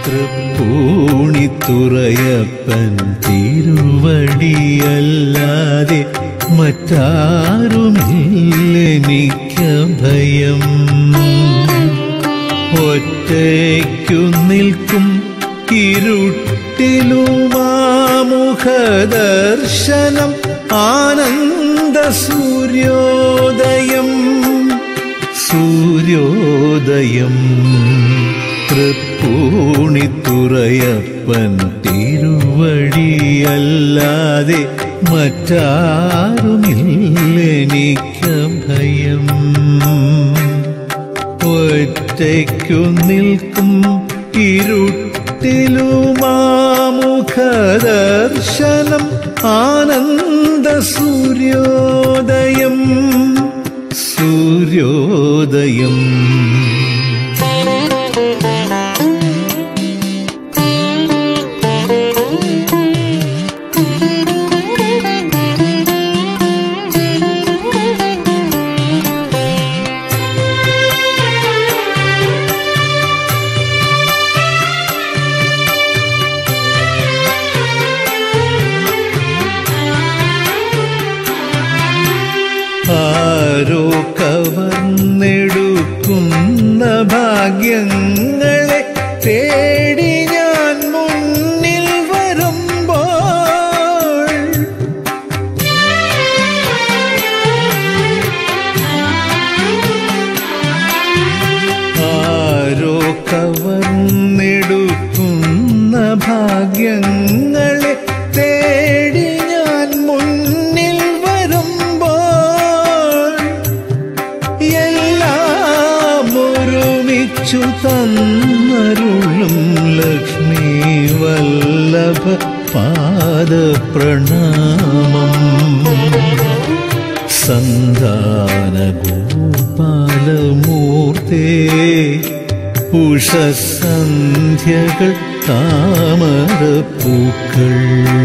തൃപ്പൂണിത്തുറയപ്പൻ തിരുവടിയല്ലാതെ മറ്റാരുമില്ലെനിക്ക് ഭയം ഒറ്റയ്ക്കു നിൽക്കും ഇരുട്ടിലുമാമുഖദർശനം ആനന്ദ സൂര്യോദയം സൂര്യോദയം തൃപ്പൂണിത്തുറയപ്പൻ തിരുവടിയല്ലാതെ മറ്റാരുമില്ലെനിക്ക് ഭയം ഒറ്റയ്ക്കു നിൽക്കും ഇരുട്ടിലുമാമുഖദർശനം ആനന്ദ സൂര്യോദയം സൂര്യോദയം ആരോ കവർന്നെടുക്കുന്ന ഭാഗ്യങ്ങളെ തേടി ഞാൻ മുന്നിൽ വരുമ്പോൾ ആരോ കവർന്നെടുക്കുന്ന ഭാഗ്യങ്ങളെ തേടി ഞാൻ മുന്നിൽ വരുമ്പോൾ എല്ലാം ഒരുമിച്ചു തന്നരുളും ലക്ഷ്മി വല്ലഭ പാദപ്രണാമം സന്താന ഗോപാലമൂർത്തേ ഉഷസന്ധ്യകൾ താമരപ്പൂക്കൾ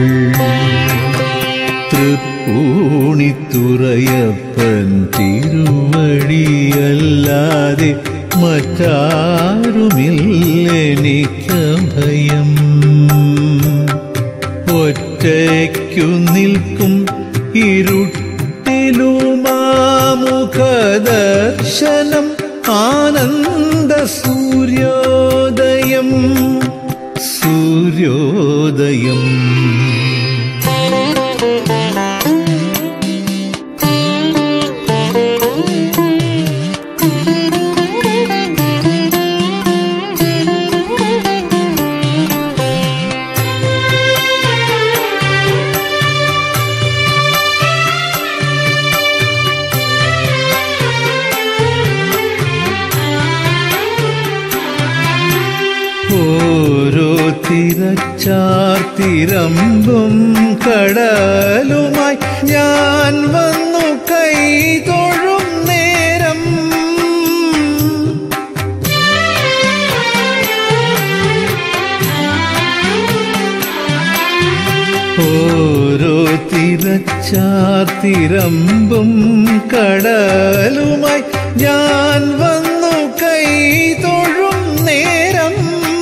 തൃപ്പൂണിത്തുറയപ്പൻ തിരുവടിയല്ലാതെ മറ്റാരുമില്ലെനിക്ക് ഭയം ഒറ്റയ്ക്കു നിൽക്കും ഇരുട്ടിലുമാമുഖദർശനം ആനന്ദ സൂര്യോദയം സൂര്യോദയം ഓരോ തിരച്ചാർത്തിരമ്പും കടലുമായി ഞാൻ വന്നു കൈ തൊഴും നേരം ഓരോ തിരച്ചാർത്തിരമ്പും കടലുമായി ഞാൻ വന്നു കൈ തൊഴും നേരം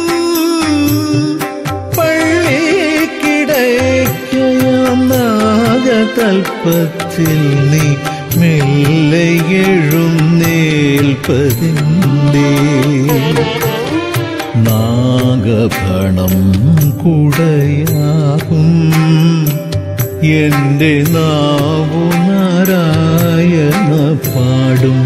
പള്ളിക്കിടയ്ക്കയാം നാഗതൽപ്പത്തിൽ നീ മെല്ലെ എഴുന്നേൽപ്പതിൻ്റെ നാഗഭണം കുടയാകും എന്റെ നാവു നാരായണ പാടും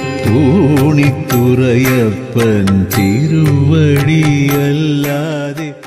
തൃപ്പൂണിത്തുറയപ്പൻ തിരുവടിയല്ലാതെ